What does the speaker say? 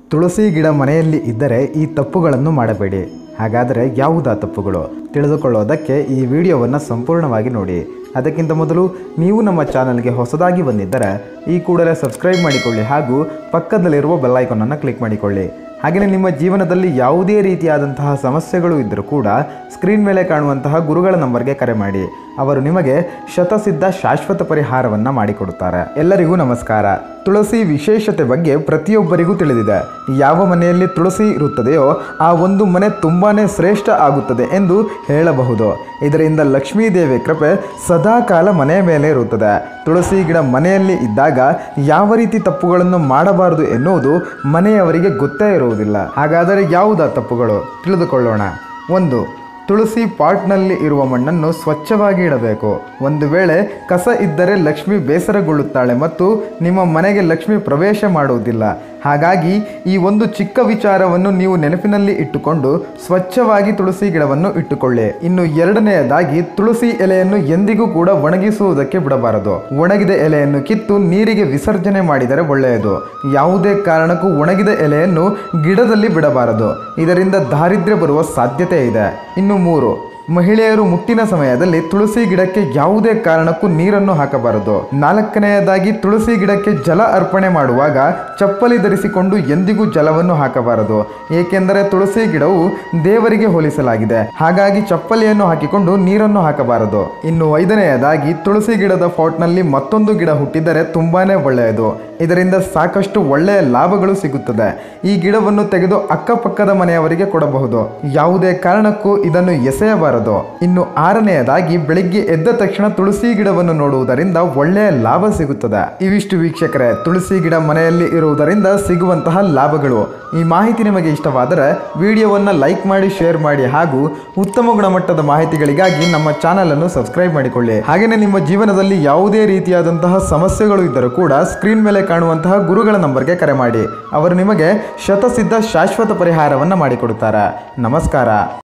ತುಳಸಿ ಗಿಡ ಮನೆಯಲ್ಲಿ ಇದ್ದರೆ ಈ ತಪ್ಪುಗಳನ್ನು ಮಾಡಬೇಡಿ ಹಾಗಾದರೆ ಯಾವುದಾ ತಪ್ಪುಗಳು ತಿಳಿದುಕೊಳ್ಳೋದಕ್ಕೆ ಈ ವಿಡಿಯೋವನ್ನು ಸಂಪೂರ್ಣವಾಗಿ ನೋಡಿ ಅದಕ್ಕಿಂತ ಮೊದಲು ನೀವು ನಮ್ಮ ಚಾನಲ್ಗೆ ಹೊಸದಾಗಿ ಬಂದಿದ್ದರೆ ಈ ಕೂಡಲೇ ಸಬ್ಸ್ಕ್ರೈಬ್ ಮಾಡಿಕೊಳ್ಳಿ ಹಾಗೂ ಪಕ್ಕದಲ್ಲಿರುವ ಬೆಲ್ಲೈಕನನ್ನು ಕ್ಲಿಕ್ ಮಾಡಿಕೊಳ್ಳಿ ಹಾಗೆಯೇ ನಿಮ್ಮ ಜೀವನದಲ್ಲಿ ಯಾವುದೇ ರೀತಿಯಾದಂತಹ ಸಮಸ್ಯೆಗಳು ಇದ್ದರೂ ಕೂಡ ಸ್ಕ್ರೀನ್ ಮೇಲೆ ಕಾಣುವಂತಹ ಗುರುಗಳ ನಂಬರ್ಗೆ ಕರೆ ಮಾಡಿ ಅವರು ನಿಮಗೆ ಶತಸಿದ್ಧ ಶಾಶ್ವತ ಪರಿಹಾರವನ್ನು ಮಾಡಿಕೊಡುತ್ತಾರೆ ಎಲ್ಲರಿಗೂ ನಮಸ್ಕಾರ ತುಳಸಿ ವಿಶೇಷತೆ ಬಗ್ಗೆ ಪ್ರತಿಯೊಬ್ಬರಿಗೂ ತಿಳಿದಿದೆ ಯಾವ ಮನೆಯಲ್ಲಿ ತುಳಸಿ ಇರುತ್ತದೆಯೋ ಆ ಒಂದು ಮನೆ ತುಂಬಾ ಶ್ರೇಷ್ಠ ಆಗುತ್ತದೆ ಎಂದು ಹೇಳಬಹುದು ಇದರಿಂದ ಲಕ್ಷ್ಮೀ ದೇವಿ ಕೃಪೆ ಸದಾಕಾಲ ಮನೆಯ ಮೇಲೆ ಇರುತ್ತದೆ ತುಳಸಿ ಗಿಡ ಮನೆಯಲ್ಲಿ ಇದ್ದಾಗ ಯಾವ ರೀತಿ ತಪ್ಪುಗಳನ್ನು ಮಾಡಬಾರದು ಎನ್ನುವುದು ಮನೆಯವರಿಗೆ ಗೊತ್ತೇ ಇರುವುದಿಲ್ಲ ಹಾಗಾದರೆ ಯಾವುದಾ ತಪ್ಪುಗಳು ತಿಳಿದುಕೊಳ್ಳೋಣ ಒಂದು ತುಳಸಿ ಪಾಟ್ನಲ್ಲಿ ಇರುವ ಮಣ್ಣನ್ನು ಸ್ವಚ್ಛವಾಗಿ ಇಡಬೇಕು ಒಂದು ವೇಳೆ ಕಸ ಇದ್ದರೆ ಲಕ್ಷ್ಮಿ ಬೇಸರಗೊಳ್ಳುತ್ತಾಳೆ ಮತ್ತು ನಿಮ್ಮ ಮನೆಗೆ ಲಕ್ಷ್ಮಿ ಪ್ರವೇಶ ಮಾಡುವುದಿಲ್ಲ ಹಾಗಾಗಿ ಈ ಒಂದು ಚಿಕ್ಕ ವಿಚಾರವನ್ನು ನೀವು ನೆನಪಿನಲ್ಲಿ ಇಟ್ಟುಕೊಂಡು ಸ್ವಚ್ಛವಾಗಿ ತುಳಸಿ ಗಿಡವನ್ನು ಇಟ್ಟುಕೊಳ್ಳಿ ಇನ್ನು ಎರಡನೆಯದಾಗಿ ತುಳಸಿ ಎಲೆಯನ್ನು ಎಂದಿಗೂ ಕೂಡ ಒಣಗಿಸುವುದಕ್ಕೆ ಬಿಡಬಾರದು ಒಣಗಿದ ಎಲೆಯನ್ನು ಕಿತ್ತು ನೀರಿಗೆ ವಿಸರ್ಜನೆ ಮಾಡಿದರೆ ಒಳ್ಳೆಯದು ಯಾವುದೇ ಕಾರಣಕ್ಕೂ ಒಣಗಿದ ಎಲೆಯನ್ನು ಗಿಡದಲ್ಲಿ ಬಿಡಬಾರದು ಇದರಿಂದ ದಾರಿದ್ರ್ಯ ಬರುವ ಸಾಧ್ಯತೆ ಇದೆ ಇನ್ನು ಮೂರು ಮಹಿಳೆಯರು ಮುಟ್ಟಿನ ಸಮಯದಲ್ಲಿ ತುಳಸಿ ಗಿಡಕ್ಕೆ ಯಾವುದೇ ಕಾರಣಕ್ಕೂ ನೀರನ್ನು ಹಾಕಬಾರದು ನಾಲ್ಕನೆಯದಾಗಿ ತುಳಸಿ ಗಿಡಕ್ಕೆ ಜಲ ಅರ್ಪಣೆ ಮಾಡುವಾಗ ಚಪ್ಪಲಿ ಧರಿಸಿಕೊಂಡು ಎಂದಿಗೂ ಜಲವನ್ನು ಹಾಕಬಾರದು ಏಕೆಂದರೆ ತುಳಸಿ ಗಿಡವು ದೇವರಿಗೆ ಹೋಲಿಸಲಾಗಿದೆ ಹಾಗಾಗಿ ಚಪ್ಪಲಿಯನ್ನು ಹಾಕಿಕೊಂಡು ನೀರನ್ನು ಹಾಕಬಾರದು ಇನ್ನು ಐದನೆಯದಾಗಿ ತುಳಸಿ ಗಿಡದ ಫಾಟ್ನಲ್ಲಿ ಮತ್ತೊಂದು ಗಿಡ ಹುಟ್ಟಿದರೆ ತುಂಬಾನೇ ಒಳ್ಳೆಯದು ಇದರಿಂದ ಸಾಕಷ್ಟು ಒಳ್ಳೆಯ ಲಾಭಗಳು ಸಿಗುತ್ತದೆ ಈ ಗಿಡವನ್ನು ತೆಗೆದು ಅಕ್ಕಪಕ್ಕದ ಮನೆಯವರಿಗೆ ಕೊಡಬಹುದು ಯಾವುದೇ ಕಾರಣಕ್ಕೂ ಇದನ್ನು ಎಸೆಯಬಾರದು ಇನ್ನು ಆರನೆಯದಾಗಿ ಬೆಳಿಗ್ಗೆ ಎದ್ದ ತಕ್ಷಣ ತುಳಸಿ ಗಿಡವನ್ನು ನೋಡುವುದರಿಂದ ಒಳ್ಳೆಯ ಲಾಭ ಸಿಗುತ್ತದೆ ಇವಿಷ್ಟು ವೀಕ್ಷಕರೇ ತುಳಸಿ ಗಿಡ ಮನೆಯಲ್ಲಿ ಇರುವುದರಿಂದ ಸಿಗುವಂತಹ ಲಾಭಗಳು ಈ ಮಾಹಿತಿ ನಿಮಗೆ ಇಷ್ಟವಾದರೆ ವಿಡಿಯೋವನ್ನು ಲೈಕ್ ಮಾಡಿ ಶೇರ್ ಮಾಡಿ ಹಾಗೂ ಉತ್ತಮ ಗುಣಮಟ್ಟದ ಮಾಹಿತಿಗಳಿಗಾಗಿ ನಮ್ಮ ಚಾನಲ್ ಅನ್ನು ಸಬ್ಸ್ಕ್ರೈಬ್ ಮಾಡಿಕೊಳ್ಳಿ ಹಾಗೆಯೇ ನಿಮ್ಮ ಜೀವನದಲ್ಲಿ ಯಾವುದೇ ರೀತಿಯಾದಂತಹ ಸಮಸ್ಯೆಗಳು ಇದ್ದರೂ ಕೂಡ ಸ್ಕ್ರೀನ್ ಮೇಲೆ ಕಾಣುವಂತಹ ಗುರುಗಳ ನಂಬರ್ಗೆ ಕರೆ ಮಾಡಿ ಅವರು ನಿಮಗೆ ಶತಸಿದ್ಧ ಶಾಶ್ವತ ಪರಿಹಾರವನ್ನು ಮಾಡಿಕೊಡುತ್ತಾರೆ ನಮಸ್ಕಾರ